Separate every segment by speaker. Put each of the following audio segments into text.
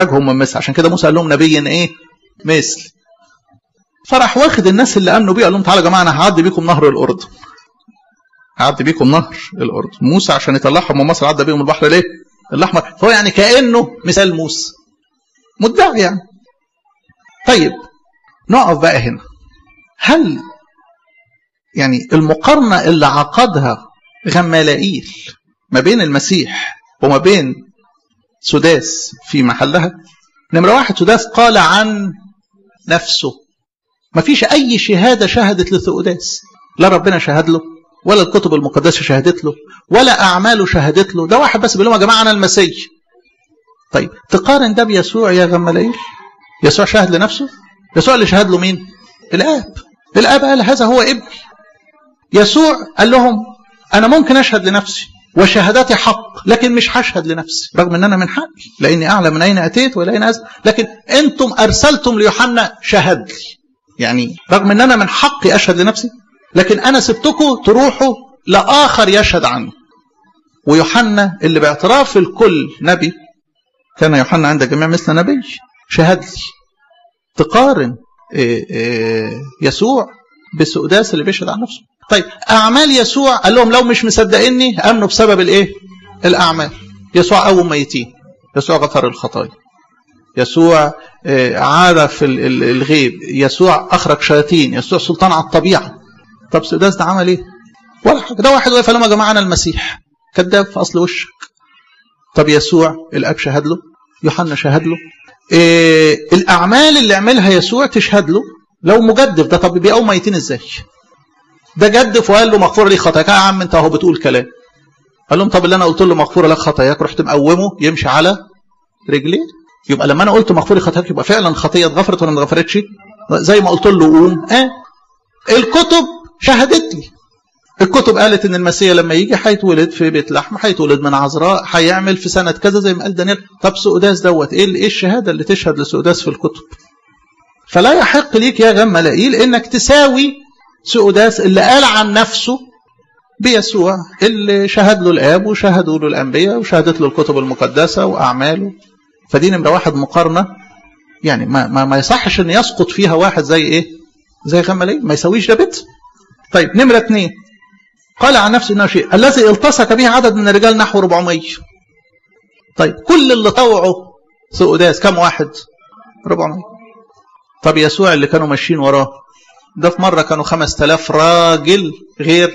Speaker 1: هم من مصر عشان كده موسى قال لهم نبي ايه مثل فراح واخد الناس اللي امنوا بيه قال لهم تعالوا يا جماعه انا هعدي بيكم نهر الاردن هعدي بيكم نهر الاردن موسى عشان يطلعهم من مصر عدى بيهم البحر ليه الاحمر فهو يعني كانه مثال موسى مدعي يعني طيب نقف بقى هنا هل يعني المقارنه اللي عقدها غمالائيل ما بين المسيح وما بين سداس في محلها نمرة واحد سداس قال عن نفسه ما فيش أي شهادة شهدت لثؤداس لا ربنا شهد له ولا الكتب المقدسة شهدت له ولا أعماله شهدت له ده واحد بس بيقول لهم يا جماعة أنا المسيح طيب تقارن ده بيسوع يا غماليل يسوع شهد لنفسه يسوع اللي شهد له مين الآب الآب قال هذا هو ابني يسوع قال لهم أنا ممكن أشهد لنفسي وشهادتي حق لكن مش هشهد لنفسي رغم ان انا من حقي لاني اعلم من اين اتيت والى اين اذهب لكن انتم ارسلتم ليوحنا شهد لي يعني رغم ان انا من حقي اشهد لنفسي لكن انا سبتكم تروحوا لاخر يشهد عنه ويوحنا اللي باعتراف الكل نبي كان يوحنا عند جميع مثل نبي شهد لي تقارن يسوع بسؤداس اللي بيشهد عن نفسه طيب اعمال يسوع قال لهم لو مش مصدقيني امنوا بسبب الايه الاعمال يسوع قوم ميتين يسوع غفر الخطايا يسوع عارف الغيب يسوع اخرج شياطين يسوع سلطان على الطبيعه طب سداس ده عمل ايه ولا حاجه ده واحد واقف قال لهم يا جماعه انا المسيح كذاب في اصل وشك طب يسوع الاب شهد له يوحنا شهد له إيه الاعمال اللي عملها يسوع تشهد له لو مجدف ده طب بيقوم ميتين ازاي ده جدف وقال له مغفوره لي خطاياك يا عم انت اهو بتقول كلام قال لهم طب اللي انا قلت له مغفوره لك خطاياك رحت مقومه يمشي على رجليه يبقى لما انا قلت مغفور لي خطاياك يبقى فعلا خطيه اتغفرت ولا ما اتغفرتش زي ما قلت له قوم اه الكتب شهدت لي الكتب قالت ان المسيح لما يجي هيتولد في بيت لحم هيتولد من عذراء هيعمل في سنه كذا زي ما قال دانيال طب سؤداس دوت ايه ايه الشهاده اللي تشهد لسؤداس في الكتب فلا يحق ليك يا غملائيل انك تساوي سؤداس اللي قال عن نفسه بيسوع اللي شهد له الاب وشهدوا له الانبياء وشهدت له الكتب المقدسه واعماله فدي نمره واحد مقارنه يعني ما ما, ما يصحش ان يسقط فيها واحد زي ايه؟ زي غملائيل ما يساويش ده بيت طيب نمره اثنين قال عن نفسه انه شيء الذي التصق به عدد من الرجال نحو 400 طيب كل اللي طوعوا سؤداس كم واحد 400 طب يسوع اللي كانوا ماشيين وراه ده في مرة كانوا 5000 راجل غير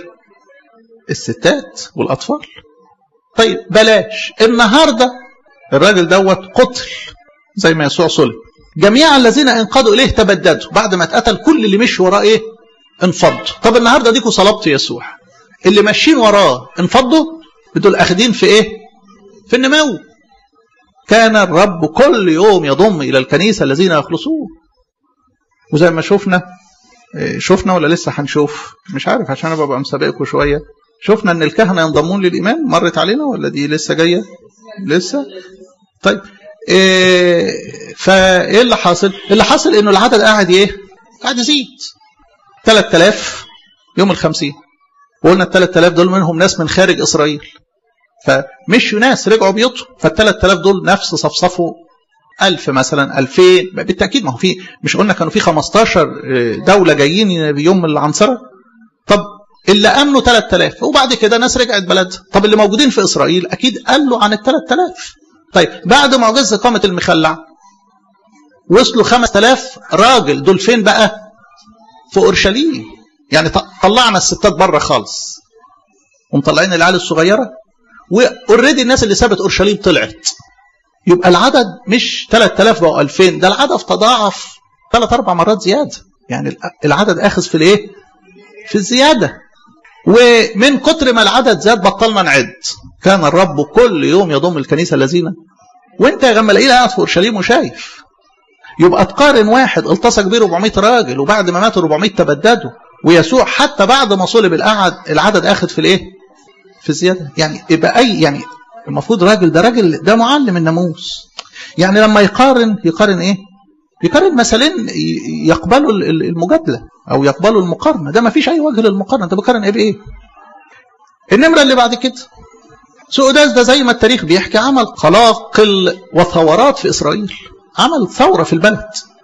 Speaker 1: الستات والأطفال طيب بلاش النهاردة الراجل دوت قتل زي ما يسوع صلب جميع الذين انقادوا إليه تبددوا بعد ما اتقتل كل اللي مشي وراه إيه انفضوا طب النهاردة ديكوا صلبتوا يسوع اللي ماشيين وراه انفضوا دول اخدين في ايه في النمو كان الرب كل يوم يضم الى الكنيسه الذين يخلصون وزي ما شفنا شفنا ولا لسه هنشوف مش عارف عشان انا ببقى مسابقكم شويه شفنا ان الكهنه ينضمون للايمان مرت علينا ولا دي لسه جايه لسه طيب إيه فايه اللي حاصل اللي حاصل انه العدد قاعد ايه قاعد يزيد 3000 يوم الخمسين وقلنا ال 3000 دول منهم ناس من خارج اسرائيل فمشوا ناس رجعوا بيوتهم فال 3000 دول نفس صفصفوا 1000 مثلا 2000 بالتاكيد ما هو في مش قلنا كانوا في 15 دوله جايين يوم العنصره طب اللي امنوا 3000 وبعد كده ناس رجعت بلدها طب اللي موجودين في اسرائيل اكيد قالوا عن ال 3000 طيب بعد معجزه اقامه المخلع وصلوا 5000 راجل دول فين بقى في اورشليم يعني طلعنا الستات بره خالص ومطلعين العيال الصغيره واوريدي الناس اللي سابت اورشليم طلعت يبقى العدد مش 3000 بقوا 2000 ده العدد تضاعف ثلاث اربع مرات زياده يعني العدد اخذ في الايه؟ في الزياده ومن كتر ما العدد زاد بطلنا نعد كان الرب كل يوم يضم الكنيسه الذين وانت يا غملائيل قاعد في اورشليم وشايف يبقى تقارن واحد التصق بيه 400 راجل وبعد ما ماتوا 400 تبددوا ويسوع حتى بعد ما صلب القعد العدد اخذ في الايه؟ في الزياده يعني يبقى اي يعني المفروض راجل ده راجل ده معلم الناموس يعني لما يقارن يقارن ايه؟ يقارن مثلين يقبلوا المجادله او يقبلوا المقارنه ده ما فيش اي وجه للمقارنه انت بتقارن ايه بايه؟ النمره اللي بعد كده سؤداس ده زي ما التاريخ بيحكي عمل قلاقل وثورات في إسرائيل عمل ثورة في البلد